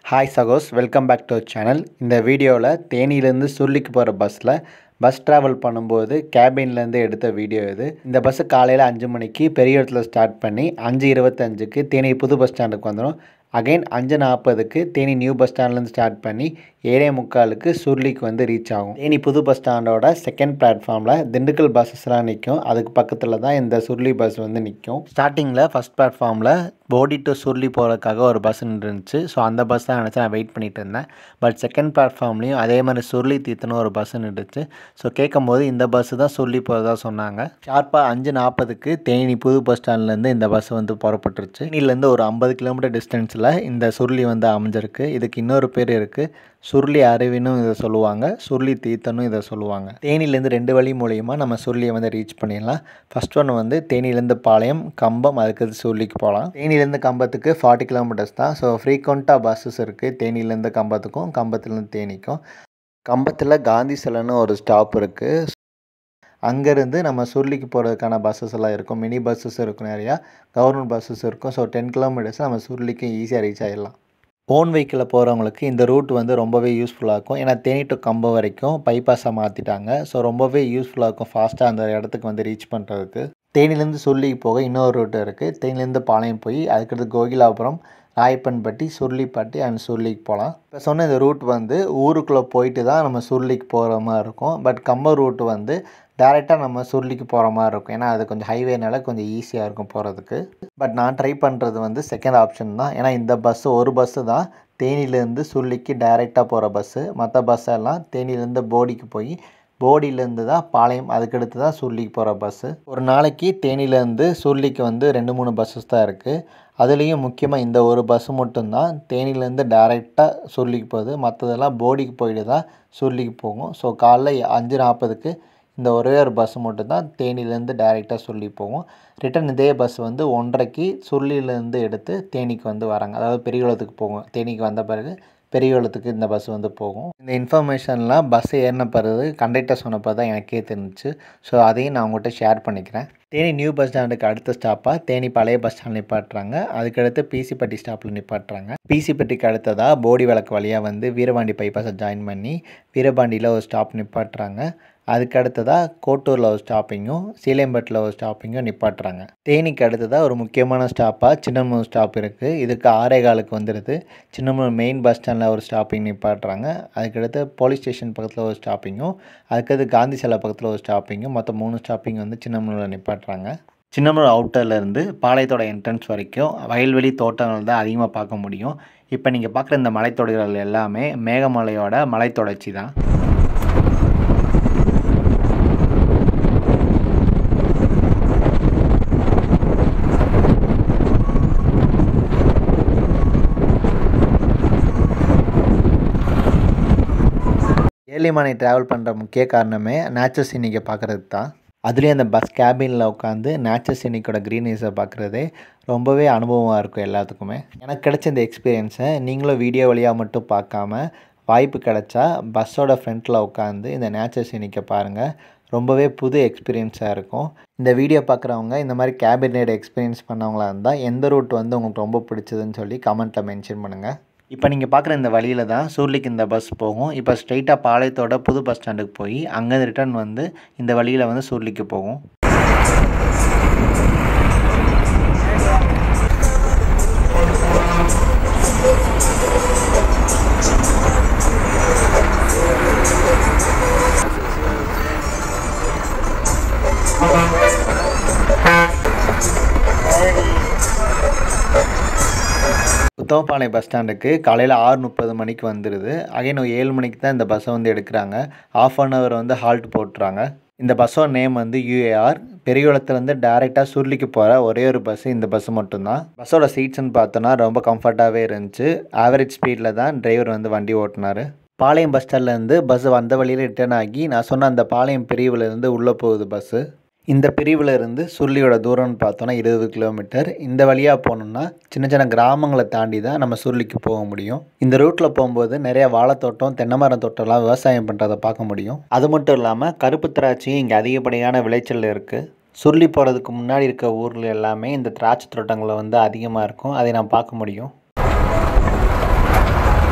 Hi சகோஸ் welcome back to channel இந்த வீடியோவில் தேனியிலேருந்து சுருளிக்கு போகிற பஸ்ஸில் பஸ் ட்ராவல் பண்ணும்போது கேபின்லேருந்து எடுத்த வீடியோ இது இந்த பஸ்ஸு காலையில் அஞ்சு மணிக்கு பெரிய இடத்துல ஸ்டார்ட் பண்ணி அஞ்சு இருபத்தஞ்சுக்கு தேனி புது பஸ் ஸ்டாண்டுக்கு வந்துடும் அகைன் அஞ்சு நாற்பதுக்கு தேனி நியூ பஸ் ஸ்டாண்ட்லேருந்து ஸ்டார்ட் பண்ணி ஏழே முக்காலுக்கு சுருளிக்கு வந்து ரீச் ஆகும் தேனி புது பஸ் ஸ்டாண்டோட செகண்ட் பிளாட்ஃபார்மில் திண்டுக்கல் பஸ்ஸஸ்லாம் நிற்கும் அதுக்கு பக்கத்தில் தான் இந்த சுருளி பஸ் வந்து நிற்கும் ஸ்டார்டிங்கில் ஃபஸ்ட் பிளாட்ஃபார்மில் போடி டு சுருளி போகிறதுக்காக ஒரு பஸ் நின்றுச்சு ஸோ அந்த பஸ் தான் நினச்சி நான் வெயிட் பண்ணிட்டு இருந்தேன் பட் செகண்ட் பிளாட்ஃபார்ம்லேயும் அதே மாதிரி சுருளி தீத்துன்னு ஒரு பஸ் நின்றுச்சு ஸோ கேட்கும்போது இந்த பஸ்ஸு தான் சுருளி போகிறதா சொன்னாங்க ஷார்ப்பாக அஞ்சு நாற்பதுக்கு தேனி புது பஸ் ஸ்டாண்ட்லேருந்து இந்த பஸ் வந்து புறப்பட்டுருச்சு தேனியிலேருந்து ஒரு ஐம்பது கிலோமீட்டர் டிஸ்டன்ஸில் இந்த சுருளி வந்து அமைஞ்சிருக்கு இதுக்கு இன்னொரு பேர் இருக்குது சுருளி அருவினும் இதை சொல்லுவாங்க சுருளி தீத்தனும் இதை சொல்லுவாங்க தேனியிலேருந்து ரெண்டு வழி மூலியமா நம்ம சுருளியை வந்து ரீச் பண்ணிடலாம் ஃபர்ஸ்ட் ஒன்று வந்து தேனியிலேருந்து பாளையம் கம்பம் அதுக்கு சுருளிக்கு போகலாம் தேனியிலேருந்து கம்பத்துக்கு ஃபார்ட்டி கிலோமீட்டர்ஸ் தான் ஸோ ஃப்ரீக்வெண்ட்டாக பஸ்ஸஸ் இருக்குது தேனியிலேருந்து கம்பத்துக்கும் கம்பத்துலேருந்து தேனிக்கும் கம்பத்தில் காந்தி சிலைன்னு ஒரு ஸ்டாப் இருக்குது அங்கேருந்து நம்ம சுருளிக்கு போகிறதுக்கான பஸ்ஸஸ் எல்லாம் இருக்கும் மினி பஸ்ஸஸ் இருக்கும் நிறையா கவர்மெண்ட் பஸ்ஸஸ் இருக்கும் ஸோ டென் கிலோமீட்டர்ஸ் நம்ம சுருளிக்கு ஈஸியாக ரீச் ஆகிடலாம் ஓன் வெஹிக்கிளில் போகிறவங்களுக்கு இந்த ரூட் வந்து ரொம்பவே யூஸ்ஃபுல்லாக இருக்கும் ஏன்னா தேனி டு கம்பம் வரைக்கும் பைபாஸாக மாற்றிட்டாங்க ஸோ ரொம்பவே யூஸ்ஃபுல்லாக இருக்கும் ஃபாஸ்ட்டாக அந்த இடத்துக்கு வந்து ரீச் பண்ணுறதுக்கு தேனிலேருந்து சுருளிக்கு போக இன்னொரு ரூட் இருக்குது தேனிலேருந்து பாளையம் போய் அதுக்கடுத்து கோகிலாபுரம் ராயப்பன்பட்டி சுருளிப்பட்டி அண்ட் சுருளிக்கு போகலாம் இப்போ சொன்ன இந்த ரூட் வந்து ஊருக்குள்ளே போயிட்டு தான் நம்ம சுருளிக்கு போகிற மாதிரி இருக்கும் பட் கம்பம் ரூட் வந்து டேரெக்டாக நம்ம சுருளிக்கு போகிற மாதிரி இருக்கும் ஏன்னா அது கொஞ்சம் ஹைவேனால கொஞ்சம் ஈஸியாக இருக்கும் போகிறதுக்கு பட் நான் ட்ரை பண்ணுறது வந்து செகண்ட் ஆப்ஷன் தான் ஏன்னா இந்த பஸ்ஸு ஒரு பஸ்ஸு தான் தேனியிலேருந்து சுருளிக்கு டைரெக்டாக போகிற பஸ்ஸு மற்ற பஸ் எல்லாம் தேனியிலேருந்து போடிக்கு போய் போடியிலேருந்து தான் பாளையம் அதுக்கடுத்து தான் சுருளிக்கு போகிற பஸ்ஸு ஒரு நாளைக்கு தேனியிலேருந்து சுருளிக்கு வந்து ரெண்டு மூணு பஸ்ஸஸ் தான் இருக்குது அதுலேயும் முக்கியமாக இந்த ஒரு பஸ்ஸு மட்டும்தான் தேனியிலேருந்து டேரெக்டாக சுருளிக்கு போகுது மற்றதெல்லாம் போடிக்கு போயிட்டு தான் சுருளிக்கு போகும் ஸோ காலைல அஞ்சு நாற்பதுக்கு இந்த ஒரே ஒரு பஸ் மட்டும்தான் தேனியிலேருந்து டேரெக்டாக சுருளி போகும் ரிட்டன் இதே பஸ் வந்து ஒன்றரைக்கு சுருளியிலேருந்து எடுத்து தேனிக்கு வந்து வராங்க அதாவது பெரியகுளத்துக்கு போகும் தேனிக்கு வந்த பிறகு பெரியகுளத்துக்கு இந்த பஸ் வந்து போகும் இந்த இன்ஃபர்மேஷன்லாம் பஸ் ஏறின பிறகு கண்டக்டர் சொன்னப்போ தான் எனக்கே தெரிஞ்சிச்சு ஸோ அதையும் நான் உங்கள்கிட்ட ஷேர் பண்ணிக்கிறேன் தேனி நியூ பஸ் ஸ்டாண்டுக்கு அடுத்த ஸ்டாப்பாக தேனி பழைய பஸ் ஸ்டாண்ட் நிப்பாட்டுறாங்க அதுக்கடுத்து பிசிப்பட்டி ஸ்டாப்பில் நிப்பாட்டுறாங்க பிசிப்பட்டிக்கு அடுத்ததாக போடி விளக்கு வழியாக வந்து வீரபாண்டி பைபாஸை ஜாயின் பண்ணி வீரபாண்டியில் ஒரு ஸ்டாப் நிப்பாட்டுறாங்க அதுக்கு அடுத்ததாக கோட்டூரில் ஒரு ஸ்டாப்பிங்கும் சீலேம்பட்டில் ஒரு ஸ்டாப்பிங்கும் நிப்பாட்டுறாங்க தேனிக்கு அடுத்ததாக ஒரு முக்கியமான ஸ்டாப்பாக சின்னமூர் ஸ்டாப் இருக்குது இதுக்கு ஆறே காலுக்கு வந்துடுது சின்னமூர் மெயின் பஸ் ஸ்டாண்டில் ஒரு ஸ்டாப்பிங் நிப்பாட்டுறாங்க அதுக்கடுத்து போலீஸ் ஸ்டேஷன் பக்கத்தில் ஒரு ஸ்டாப்பிங்கும் அதுக்கடுத்து காந்தி சிலை பக்கத்தில் ஒரு ஸ்டாப்பிங்கும் மொத்தம் மூணு ஸ்டாப்பிங் வந்து சின்னமூரில் நிப்பாட்டுறாங்க சின்னமூர் அவுட்டர்லேருந்து பாளையத்தோட என்ட்ரன்ஸ் வரைக்கும் வயல்வெளி தோட்டங்கள் தான் அதிகமாக பார்க்க முடியும் இப்போ நீங்கள் பார்க்குற இந்த மலைத்தொடர்கள் எல்லாமே மேகமலையோட மலைத்தொடர்ச்சி தான் ஏர்லி மார்னிங் ட்ராவல் பண்ணுற முக்கிய காரணமே நேச்சர் சீனிக்கை பார்க்குறது தான் அதுலேயும் அந்த பஸ் கேபினில் உட்காந்து நேச்சர் சீனிக்கோட க்ரீனரிஸை பார்க்குறதே ரொம்பவே அனுபவமாக இருக்கும் எல்லாத்துக்குமே எனக்கு கிடைச்ச இந்த எக்ஸ்பீரியன்ஸை நீங்களும் வீடியோ வழியாக மட்டும் பார்க்காம வாய்ப்பு கிடைச்சா பஸ்ஸோட ஃப்ரண்ட்டில் உட்காந்து இந்த நேச்சர் சீனிக்கை பாருங்கள் ரொம்பவே புது எக்ஸ்பீரியன்ஸாக இருக்கும் இந்த வீடியோ பார்க்குறவங்க இந்த மாதிரி கேபின் ரைடு எக்ஸ்பீரியன்ஸ் பண்ணவங்களா இருந்தால் எந்த ரூட் வந்து உங்களுக்கு ரொம்ப பிடிச்சதுன்னு சொல்லி கமெண்ட்டில் மென்ஷன் பண்ணுங்கள் இப்போ நீங்கள் பார்க்குற இந்த வழியில் தான் சூர்லிக்கு இந்த பஸ் போகும் இப்போ ஸ்ட்ரைட்டாக பாளையத்தோட புது பஸ் ஸ்டாண்டுக்கு போய் அங்கேருந்து ரிட்டர்ன் வந்து இந்த வழியில் வந்து சூர்லிக்கு போகும் உத்தமபாளையம் பஸ் ஸ்டாண்டுக்கு காலையில் ஆறு முப்பது மணிக்கு வந்துடுது அகைன் ஏழு மணிக்கு தான் இந்த பஸ்ஸை வந்து எடுக்கிறாங்க ஆஃப் அன் ஹவர் வந்து ஹால்ட் போட்டுறாங்க இந்த பஸ்ஸோட நேம் வந்து யூஏஆர் பெரியகுளத்துலேருந்து டேரெக்டாக சுருளிக்கு போகிற ஒரே ஒரு பஸ்ஸு இந்த பஸ்ஸு மட்டும்தான் பஸ்ஸோட சீட்ஸ்னு பார்த்தோன்னா ரொம்ப கம்ஃபர்ட்டாகவே இருந்துச்சு ஆவரேஜ் ஸ்பீடில் தான் டிரைவர் வந்து வண்டி ஓட்டினார் பாளையம் பஸ் ஸ்டாண்ட்லேருந்து பஸ் வந்த வழியில் ரிட்டர்ன் ஆகி நான் சொன்ன அந்த பாளையம் பிரிவுலேருந்து உள்ளே போகுது பஸ்ஸு இந்த பிரிவில் இருந்து சுருளியோட தூரம்னு பார்த்தோன்னா இருபது கிலோமீட்டர் இந்த வழியாக போனோம்னா சின்ன சின்ன கிராமங்களை தாண்டி தான் நம்ம சுருளிக்கு போக முடியும் இந்த ரூட்டில் போகும்போது நிறைய வாழைத்தோட்டம் தென்னை மரம் தோட்டம்லாம் விவசாயம் பண்ணுறதை பார்க்க முடியும் அது மட்டும் இல்லாமல் கருப்பு திராட்சையும் இங்கே அதிகப்படியான விளைச்சல் இருக்குது சுருளி போகிறதுக்கு முன்னாடி இருக்க ஊரில் எல்லாமே இந்த திராட்சை தோட்டங்களை வந்து அதிகமாக இருக்கும் அதை நான் பார்க்க முடியும்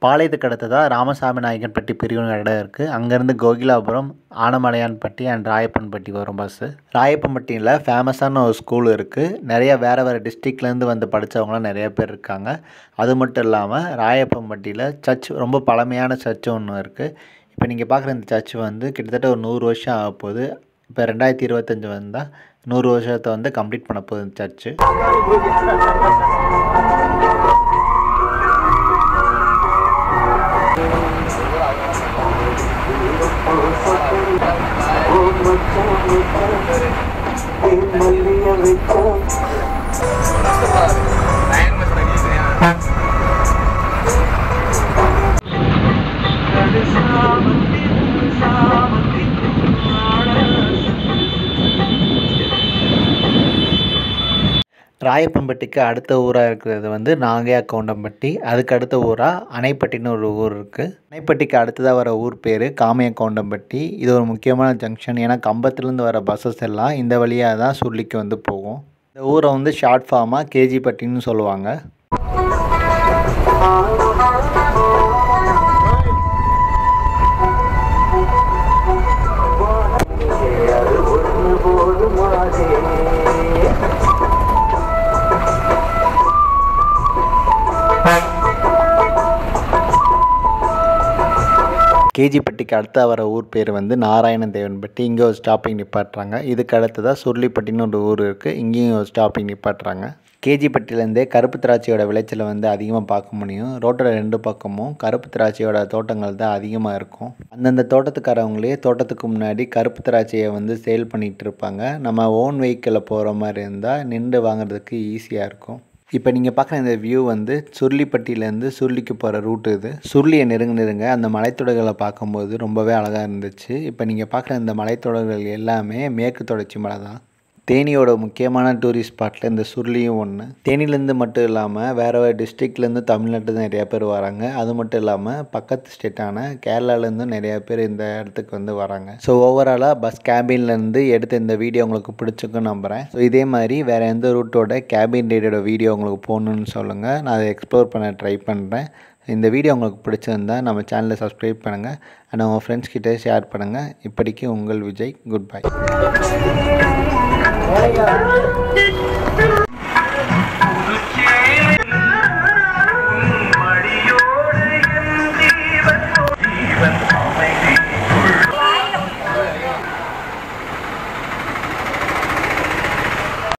பாளையத்துக்கு அடுத்ததாக ராமசாமி நாயக்கன்பட்டி பிரிவு இடம் இருக்குது அங்கேருந்து கோகிலாபுரம் ஆனமலையான்பட்டி அண்ட் ராயப்பன்பட்டி வரும் பஸ்ஸு ராயப்பன்பட்டியில் ஃபேமஸான ஒரு ஸ்கூல் இருக்குது நிறைய வேறு வேறு டிஸ்ட்ரிக்ட்லேருந்து வந்து படித்தவங்களாம் நிறைய பேர் இருக்காங்க அது மட்டும் இல்லாமல் ராயப்பன்பட்டியில் சர்ச் ரொம்ப பழமையான சர்ச் ஒன்று இருக்குது இப்போ நீங்கள் பார்க்குற இந்த சர்ச் வந்து கிட்டத்தட்ட ஒரு நூறு வருஷம் ஆக போகுது இப்போ ரெண்டாயிரத்தி இருபத்தஞ்சி வந்தால் நூறு வருஷத்தை வந்து கம்ப்ளீட் பண்ண போகுது இந்த சர்ச்சு ராயப்பன்பட்டிக்கு அடுத்த ஊராக இருக்கிறது வந்து நாகையா கவுண்டம்பட்டி அதுக்கு அடுத்த ஊராக அணைப்பட்டின்னு ஒரு ஊர் இருக்குது அணைப்பட்டிக்கு அடுத்ததாக வர ஊர் பேர் காமைய கவுண்டம்பட்டி இது ஒரு முக்கியமான ஜங்ஷன் ஏன்னா கம்பத்துலேருந்து வர பஸ்ஸஸ் எல்லாம் இந்த வழியாக தான் சுள்ளிக்கு வந்து போகும் இந்த ஊரை வந்து ஷார்ட் ஃபார்மாக கேஜிப்பட்டின்னு சொல்லுவாங்க கேஜிப்பட்டிக்கு அடுத்த வர ஊர் பேர் வந்து நாராயண தேவன்பட்டி இங்கே ஒரு ஸ்டாப்பிங் நிப்பாட்டுறாங்க இதுக்கு அடுத்ததாக சுருளிப்பட்டின்னு ஒரு ஊர் இருக்குது இங்கேயும் ஒரு ஸ்டாப்பிங் நிப்பாட்டுறாங்க கேஜிப்பட்டிலேருந்தே கருப்பு திராட்சையோட விளைச்சலை வந்து அதிகமாக பார்க்க முடியும் ரோட்டோட ரெண்டு பக்கமும் கருப்பு திராட்சையோட தோட்டங்கள் தான் அதிகமாக இருக்கும் அந்தந்த தோட்டத்துக்காரவங்களே தோட்டத்துக்கு முன்னாடி கருப்பு திராட்சையை வந்து சேல் பண்ணிகிட்டு இருப்பாங்க நம்ம ஓன் வெஹிக்கிளில் போகிற மாதிரி இருந்தால் நின்று வாங்குறதுக்கு ஈஸியாக இருக்கும் இப்போ நீங்கள் பார்க்குற இந்த வியூ வந்து சுருளிப்பட்டியிலேருந்து சுருளிக்கு போகிற ரூட் இது சுருளியை நெருங்க நெருங்க அந்த மலைத்தொடர்களை பார்க்கும்போது ரொம்பவே அழகாக இருந்துச்சு இப்போ நீங்கள் பார்க்குற இந்த மலைத்தொடர்கள் எல்லாமே மேற்கு தொடர்ச்சி மலை தான் தேனியோட முக்கியமான டூரிஸ்ட் ஸ்பாட்டில் இந்த சுருளியும் ஒன்று தேனிலேருந்து மட்டும் இல்லாமல் வேறு வேறு டிஸ்ட்ரிக்ட்லேருந்து தமிழ்நாட்டு தான் நிறையா பேர் வராங்க அது மட்டும் இல்லாமல் பக்கத்து ஸ்டேட்டான கேரளாலேருந்தும் நிறையா பேர் இந்த இடத்துக்கு வந்து வராங்க ஸோ ஓவராலாக பஸ் கேபின்லேருந்து எடுத்த இந்த வீடியோ உங்களுக்கு பிடிச்சிருக்குன்னு நம்புகிறேன் ஸோ இதே மாதிரி வேறு எந்த ரூட்டோட கேபின் ரைடோட வீடியோ உங்களுக்கு போகணுன்னு சொல்லுங்கள் நான் அதை எக்ஸ்ப்ளோர் பண்ண ட்ரை பண்ணுறேன் இந்த வீடியோ உங்களுக்கு பிடிச்சிருந்தா நம்ம சேனலை சப்ஸ்கிரைப் பண்ணுங்கள் அண்ட் உங்கள் ஃப்ரெண்ட்ஸ் கிட்டே ஷேர் பண்ணுங்கள் இப்படிக்கு உங்கள் Vijay good bye Thank you.